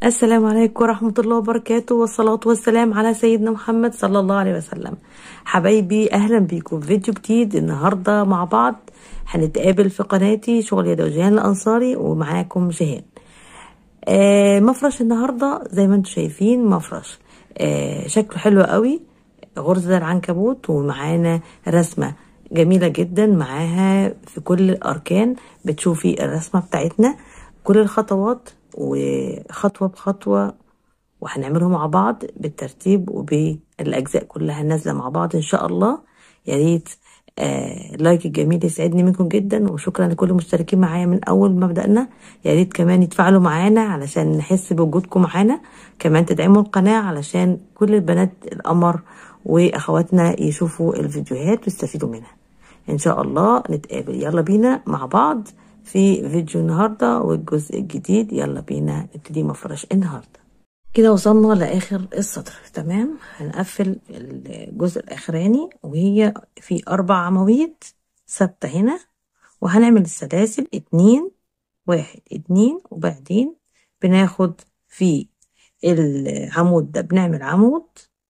السلام عليكم ورحمة الله وبركاته والصلاة والسلام على سيدنا محمد صلى الله عليه وسلم حبايبي أهلا بيكم في فيديو جديد النهاردة مع بعض هنتقابل في قناتي شغل يد وجهان الأنصاري ومعاكم جهان آه مفرش النهاردة زي ما انتم شايفين مفرش آه شكله حلو قوي غرزة العنكبوت ومعانا رسمة جميلة جدا معاها في كل الأركان بتشوفي الرسمة بتاعتنا كل الخطوات وخطوة بخطوة وهنعملهم مع بعض بالترتيب وبالأجزاء كلها نازلة مع بعض إن شاء الله يا ريت آه لايك الجميل يسعدني منكم جدا وشكرا لكل المشتركين معايا من أول ما بدأنا يا ريت كمان يتفاعلوا معانا علشان نحس بوجودكم معانا كمان تدعموا القناة علشان كل البنات القمر وأخواتنا يشوفوا الفيديوهات ويستفيدوا منها إن شاء الله نتقابل يلا بينا مع بعض في فيديو النهاردة والجزء الجديد يلا بينا نبتدي مفرش النهاردة كده وصلنا لآخر السطر تمام هنقفل الجزء الأخراني وهي في أربع عواميد ثابتة هنا وهنعمل السلاسل اتنين واحد اتنين وبعدين بناخد في العمود ده بنعمل عمود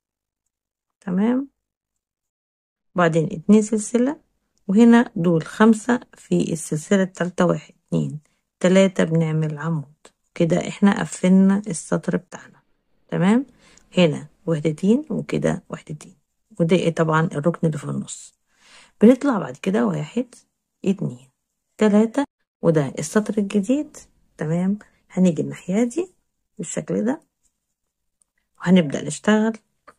تمام وبعدين اتنين سلسلة وهنا دول خمسة في السلسلة التالتة واحد اتنين تلاتة بنعمل عمود كده احنا قفلنا السطر بتاعنا تمام هنا وحدتين وكده وحدتين وده طبعا الركن اللي في النص بنطلع بعد كده واحد اتنين تلاتة وده السطر الجديد تمام هنيجي الناحية دي بالشكل ده وهنبدأ نشتغل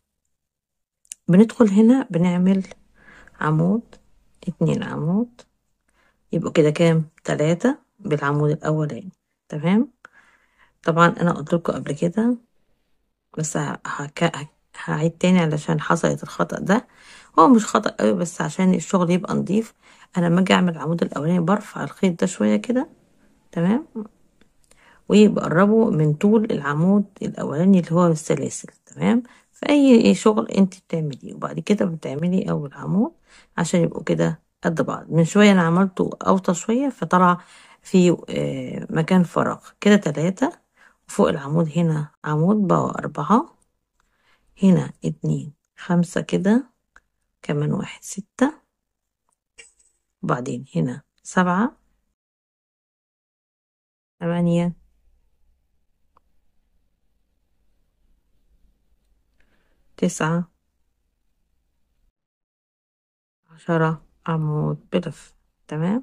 بندخل هنا بنعمل عمود اتنين عمود يبقوا كده كام تلاتة بالعمود الأولاني تمام طبعا أنا قلت لكم قبل كده بس هعيد تاني علشان حصلت الخطأ ده هو مش خطأ قوي بس عشان الشغل يبقى نضيف أنا لما أجي أعمل العمود الأولاني برفع الخيط ده شوية كده تمام وبقربه من طول العمود الأولاني اللي هو السلاسل تمام في أي شغل انت بتعمليه وبعد كده بتعملي أول عمود عشان يبقوا كده قد بعض من شوية أنا عملته أوطى شوية فطلع في مكان فراغ كده تلاتة وفوق العمود هنا عمود بقى أربعة هنا اتنين خمسة كده كمان واحد ستة وبعدين هنا سبعة ثمانية تسعة عشرة عمود بلف تمام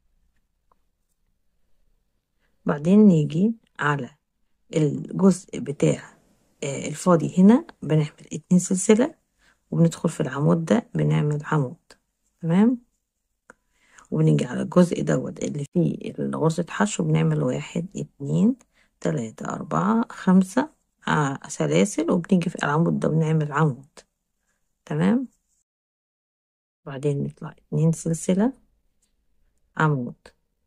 بعدين نيجي على الجزء بتاع الفاضي هنا بنعمل اتنين سلسلة وبندخل في العمود ده بنعمل عمود تمام وبنيجي على الجزء دوت اللي فيه غرزة حشو بنعمل واحد اتنين تلاتة أربعة خمسة سلاسل وبنيجي في العمود ده بنعمل عمود تمام بعدين نطلع اتنين سلسلة عمود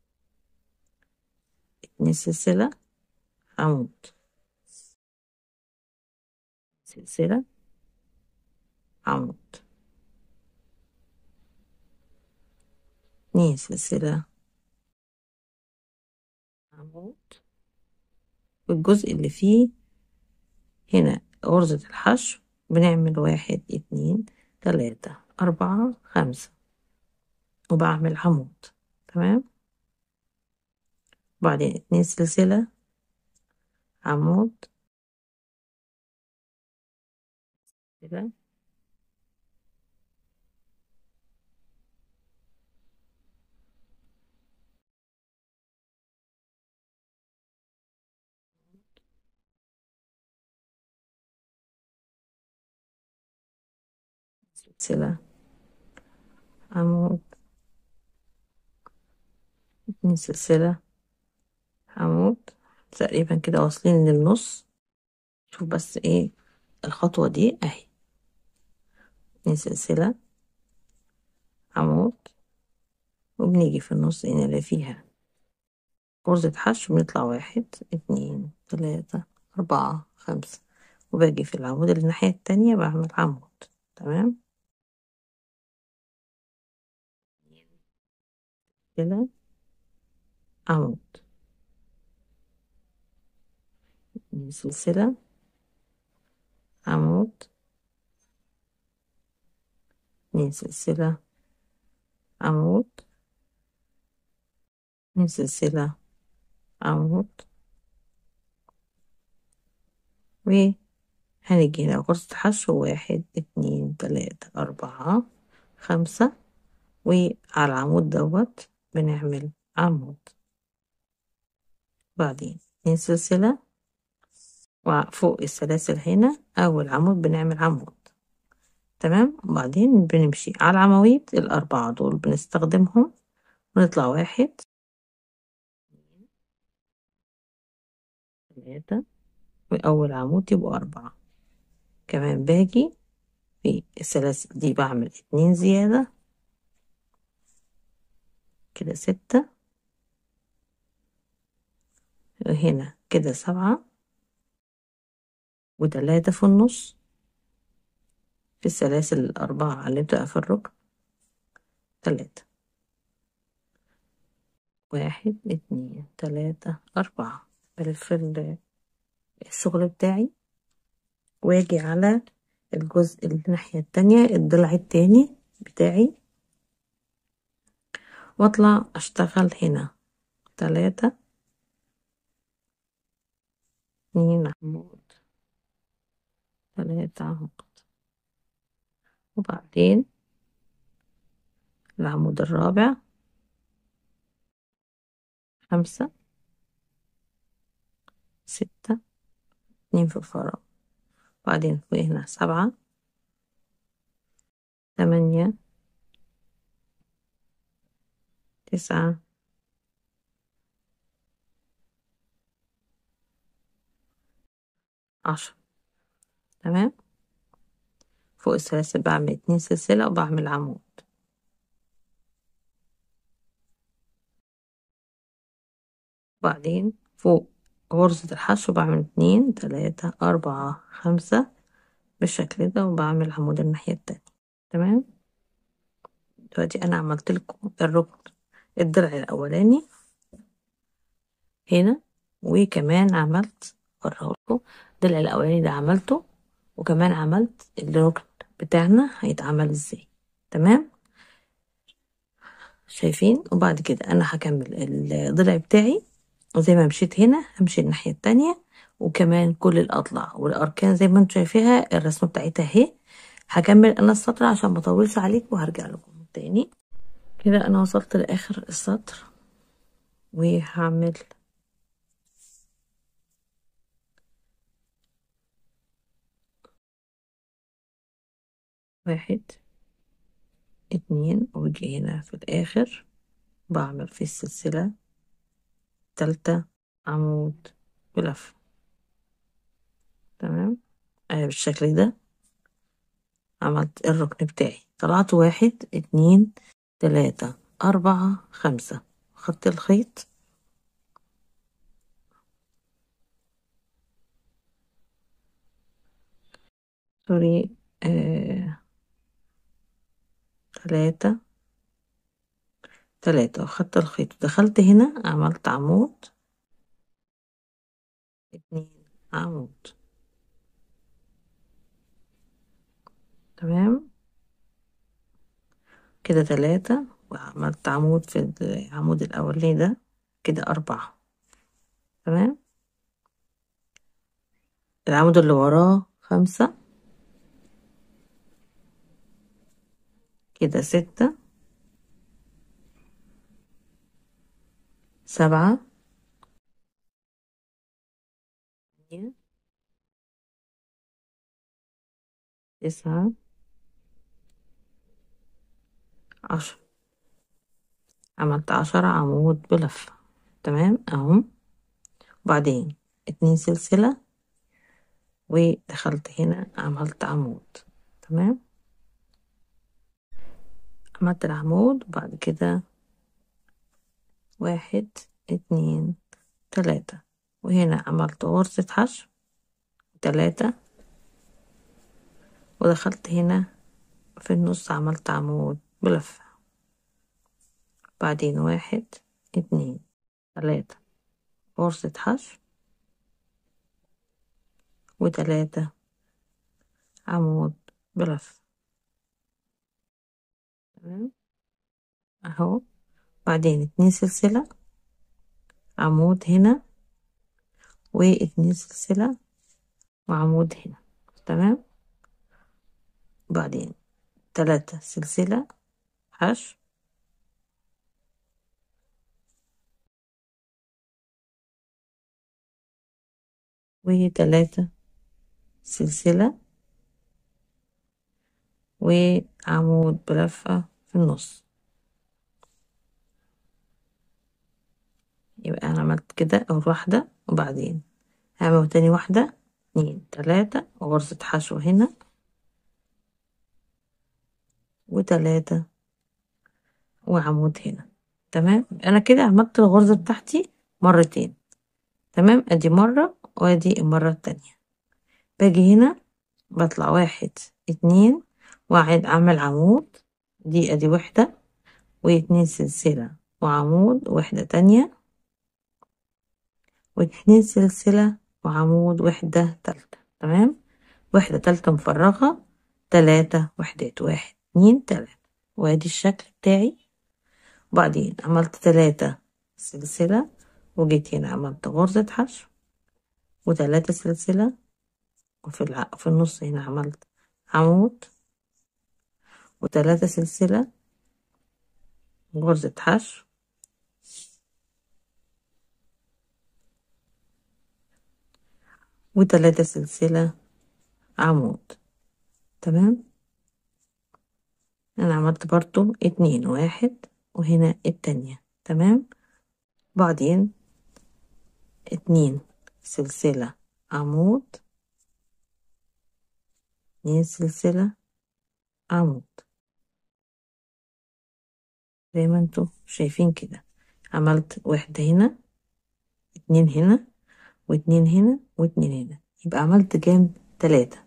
اتنين سلسلة عمود سلسلة عمود اتنين سلسلة عمود والجزء اللي فيه هنا غرزة الحشو بنعمل واحد اتنين تلاتة أربعة خمسة وبعمل عمود تمام بعدين اتنين سلسلة عمود كده سلسلة عمود اتنين سلسلة عمود تقريبا كده واصلين للنص شوف بس ايه الخطوة دي اهي اتنين سلسلة عمود وبنيجي في النص هنا اللي فيها غرزة حشو بنطلع واحد اتنين تلاتة أربعة خمسة وباجي في العمود اللي الناحية التانية بعمل عمود تمام كده عمود اتنين سلسلة عمود اتنين سلسلة عمود اتنين سلسلة عمود وهنيجي هنا غرزة حشو واحد اتنين تلاتة أربعة خمسة وعلى العمود دوت بنعمل عمود بعدين اتنين سلسلة وفوق السلاسل هنا أول عمود بنعمل عمود تمام وبعدين بنمشي على العواميد الأربعة دول بنستخدمهم ونطلع واحد ثلاثة وأول عمود يبقوا أربعة كمان باجي في السلاسل دي بعمل اتنين زيادة كده ستة وهنا كده سبعة وتلاتة في النص في السلاسل الأربعة اللي بتبقى في الركن تلاتة واحد اتنين تلاتة أربعة بلف الشغل بتاعي واجي على الجزء الناحية التانية الضلع التاني بتاعي واطلع اشتغل هنا تلاتة اتنين عمود تلاتة عمود وبعدين العمود الرابع خمسة ستة اتنين في الفراغ بعدين فوق هنا سبعة تمانية تسعة عشرة تمام فوق السلاسل بعمل اتنين سلسلة وبعمل عمود وبعدين فوق غرزة الحشو بعمل اتنين تلاتة أربعة خمسة بالشكل ده وبعمل عمود الناحية التانية تمام دلوقتي أنا عملت لكم الركن الضلع الأولاني هنا وكمان عملت لكم الضلع الأولاني ده عملته وكمان عملت الركن بتاعنا هيتعمل ازاي تمام شايفين وبعد كده أنا هكمل الضلع بتاعي زي ما مشيت هنا همشي الناحية التانية وكمان كل الأضلاع والأركان زي ما انتم شايفيها الرسمة بتاعتها اهي هكمل أنا السطر عشان مطولش عليك وهرجع لكم تاني كده أنا وصلت لآخر السطر وهعمل واحد اتنين واجي هنا في الآخر بعمل في السلسلة التالتة عمود ولف تمام اهي بالشكل ده عملت الركن بتاعي طلعت واحد اتنين تلاتة أربعة خمسة خدت الخيط سوري آه تلاتة تلاتة وخدت الخيط ودخلت هنا عملت عمود اتنين عمود تمام كده تلاتة وعملت عمود في العمود الأولاني ده كده أربعة تمام العمود اللي وراه خمسة كده ستة سبعة تمانية تسعة عشرة عملت عشرة عمود بلفة تمام اهو وبعدين اتنين سلسلة ودخلت هنا عملت عمود تمام عملت العمود وبعد كده واحد اتنين تلاتة وهنا عملت غرزة حشو تلاتة ودخلت هنا في النص عملت عمود بلفة بعدين واحد اتنين تلاتة غرزة حشو وتلاتة عمود بلف تمام اهو بعدين اتنين سلسلة عمود هنا واتنين سلسلة وعمود هنا تمام بعدين تلاتة سلسلة حشو وتلاتة سلسلة وعمود بلفة في النص يبقى أنا عملت كده أول واحدة وبعدين هعمل تاني واحدة اتنين تلاتة وغرزة حشو هنا وتلاتة وعمود هنا تمام أنا كده عملت الغرزة بتاعتي مرتين تمام ادي مرة وادي المرة التانية باجي هنا بطلع واحد اتنين واحد اعمل عمود دي ادي وحدة واتنين سلسلة وعمود وحدة تانية واتنين سلسلة وعمود وحدة تالتة تمام وحدة تالتة مفرغة تلاتة وحدات واحد اتنين تلاتة وادي الشكل بتاعي وبعدين عملت تلاتة سلسلة وجيت هنا عملت غرزة حشو وتلاتة سلسلة وفي الع... في النص هنا عملت عمود وتلاتة سلسلة غرزة حشو وتلاتة سلسلة عمود تمام انا عملت برضو اتنين واحد وهنا التانية تمام بعدين اتنين سلسلة عمود اتنين سلسلة عمود زي ما انتوا شايفين كده عملت واحدة هنا اتنين هنا واتنين هنا واتنين هنا يبقى عملت كام تلاتة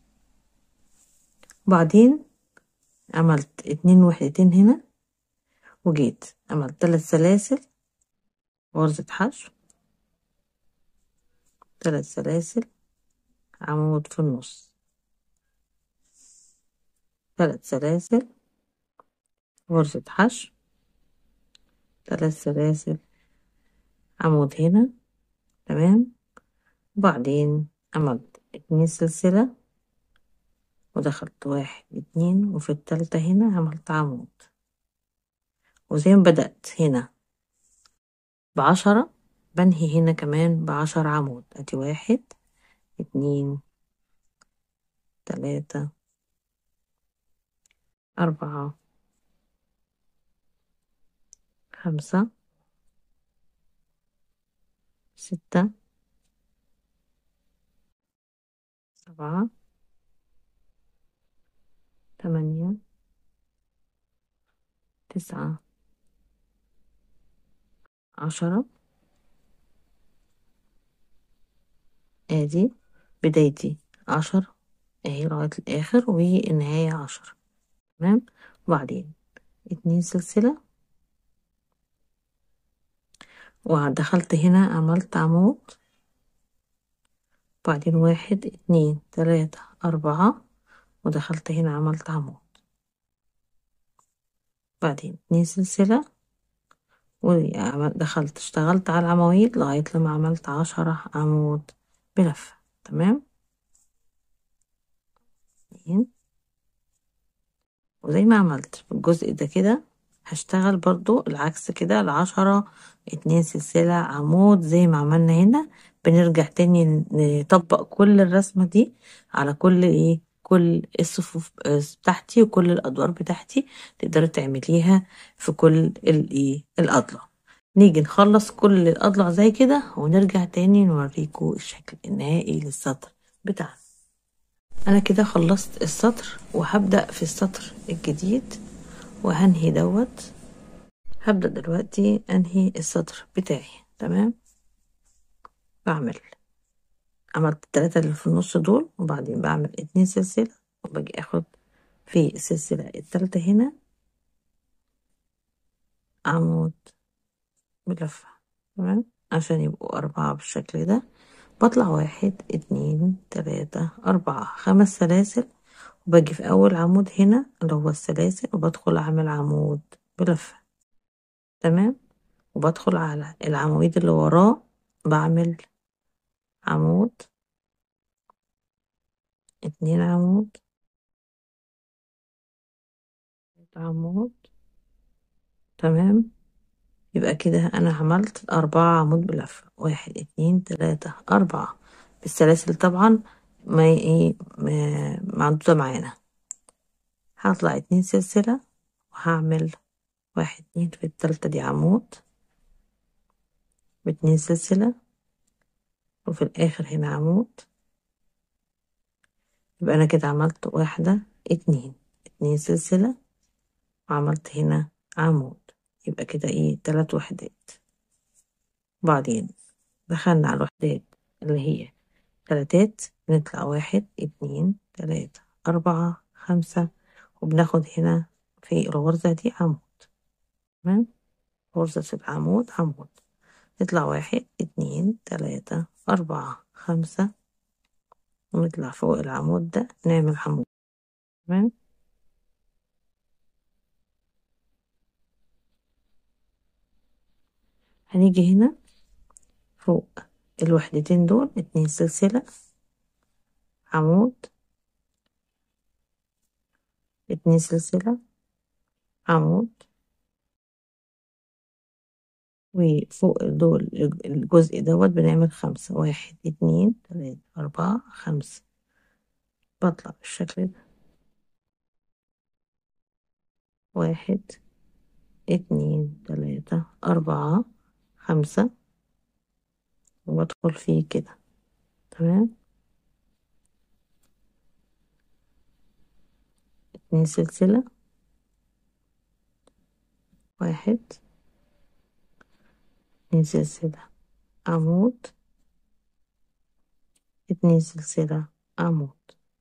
بعدين عملت اتنين وحدتين هنا وجيت عملت تلات سلاسل غرزة حشو تلات سلاسل عمود في النص تلات سلاسل غرزة حشو تلات سلاسل عمود هنا تمام وبعدين عملت اتنين سلسلة ودخلت واحد اتنين وفي التالتة هنا عملت عمود وزي ما بدأت هنا بعشرة بنهي هنا كمان بعشر عمود ادي واحد اتنين تلاتة أربعة خمسة ستة سبعة تمانية تسعة عشرة ادي بدايتي عشر اهي لغاية الاخر والنهاية عشر تمام وبعدين اتنين سلسلة ودخلت هنا عملت عمود بعدين واحد اتنين تلاتة أربعة ودخلت هنا عملت عمود بعدين اتنين سلسلة ودخلت اشتغلت على العواميد لغاية لما عملت عشرة عمود بلفة تمام اتنين وزي ما عملت في الجزء ده كده هشتغل برضو العكس كده العشرة اتنين سلسلة عمود زي ما عملنا هنا بنرجع تاني نطبق كل الرسمة دي على كل ايه كل الصفوف بتاعتي وكل الادوار بتاعتي تقدري تعمليها في كل الايه الاضلاع نيجي نخلص كل الاضلاع زي كده ونرجع تاني نوريكم الشكل النهائي للسطر بتاعنا انا كده خلصت السطر وهبدأ في السطر الجديد وهنهي دوت هبدأ دلوقتي انهي السطر بتاعي تمام بعمل عملت التلاتة اللي في النص دول وبعدين بعمل اتنين سلسلة وباجي اخد في السلسلة التالتة هنا عمود بلفة تمام عشان يبقوا أربعة بالشكل ده بطلع واحد اتنين تلاتة أربعة خمس سلاسل وباجي في أول عمود هنا اللي هو السلاسل وبدخل أعمل عمود بلفة تمام وبدخل على العواميد اللي وراه بعمل عمود اتنين عمود عمود تمام يبقى كده انا عملت اربعة عمود بلفة واحد اتنين تلاتة اربعة بالسلاسل طبعا ما ايه معدودة معانا هطلع اتنين سلسلة وهعمل واحد اتنين في التالتة دي عمود باتنين سلسلة وفي الاخر هنا عمود يبقى انا كده عملت واحدة اتنين اتنين سلسلة وعملت هنا عمود يبقى كده ايه تلات وحدات بعدين دخلنا على الوحدات اللي هي تلاتات بنطلع واحد اتنين تلاتة أربعة خمسة وبناخد هنا في الغرزة دي عمود تمام غرزة العمود عمود نطلع واحد اتنين تلاتة أربعة خمسة ونطلع فوق العمود ده نعمل عمود تمام هنيجي هنا فوق الوحدتين دول اتنين سلسلة عمود اتنين سلسلة عمود وفوق دول الجزء دوت بنعمل خمسة واحد اتنين تلاتة أربعة خمسة بطلع بالشكل ده واحد اتنين تلاتة أربعة خمسة وبدخل فيه كده تمام اتنين سلسلة واحد اتنين سلسلة عمود اتنين سلسلة عمود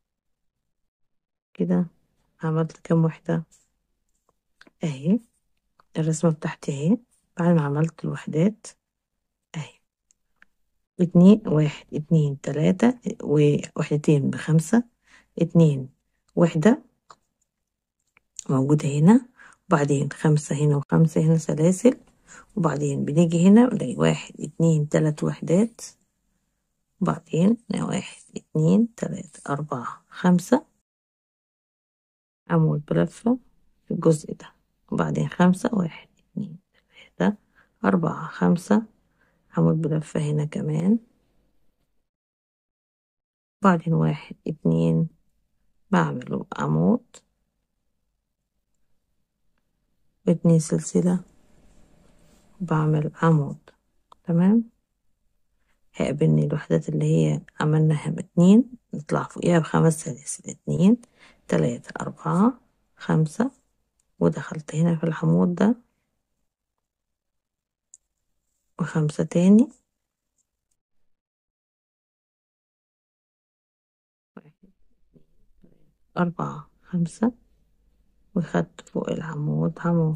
كده عملت كام وحدة اهي الرسمة بتاعتي اهي بعد ما عملت الوحدات اهي اتنين واحد اتنين تلاتة ووحدتين بخمسة اتنين وحدة موجودة هنا وبعدين خمسة هنا وخمسة هنا سلاسل وبعدين بنيجي هنا نلاقي واحد اتنين تلات وحدات وبعدين واحد اتنين تلاتة أربعة خمسة عمود بلفة في الجزء ده وبعدين خمسة واحد اتنين تلاتة أربعة خمسة عمود بلفة هنا كمان بعدين واحد اتنين بعمل عمود واتنين سلسلة بعمل عمود تمام هيقابلني الوحدات اللي هي عملناها باتنين نطلع فوقيها بخمس سلاسل اتنين تلاتة أربعة خمسة ودخلت هنا في العمود ده وخمسة تاني أربعة خمسة وخدت فوق العمود عمود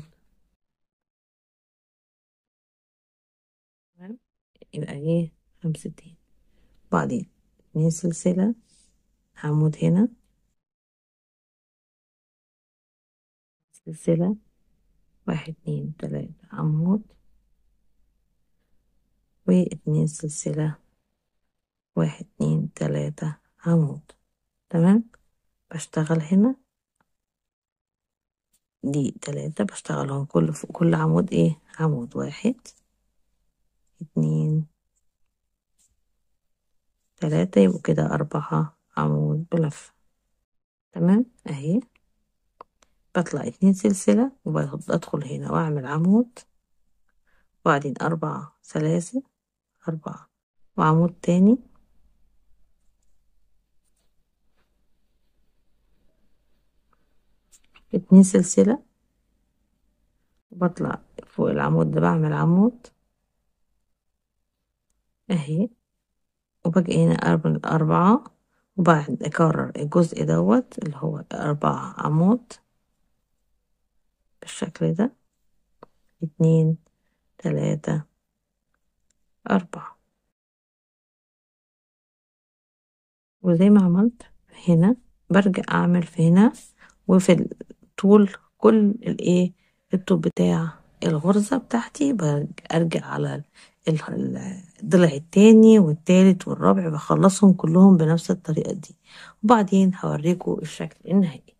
تمام يبقى ايه خمستين بعدين اتنين سلسلة عمود هنا سلسلة واحد اتنين تلاتة عمود واتنين سلسلة واحد اتنين تلاتة عمود تمام بشتغل هنا دي تلاتة بشتغلهم كل فوق كل عمود ايه عمود واحد اتنين تلاتة يبقوا كده أربعة عمود بلفة تمام اهي بطلع اتنين سلسلة وبدخل هنا واعمل عمود وبعدين أربعة سلاسل أربعة وعمود تاني اتنين سلسلة بطلع فوق العمود ده بعمل عمود اهي وباجي هنا أربعة وبعد أكرر الجزء دوت اللي هو أربعة عمود بالشكل ده اتنين تلاتة أربعة وزي ما عملت هنا برجع اعمل في هنا وفي طول كل الايه الطول بتاع الغرزة بتاعتي برجع على الضلع التاني والتالت والرابع بخلصهم كلهم بنفس الطريقة دي وبعدين هوريكم الشكل النهائي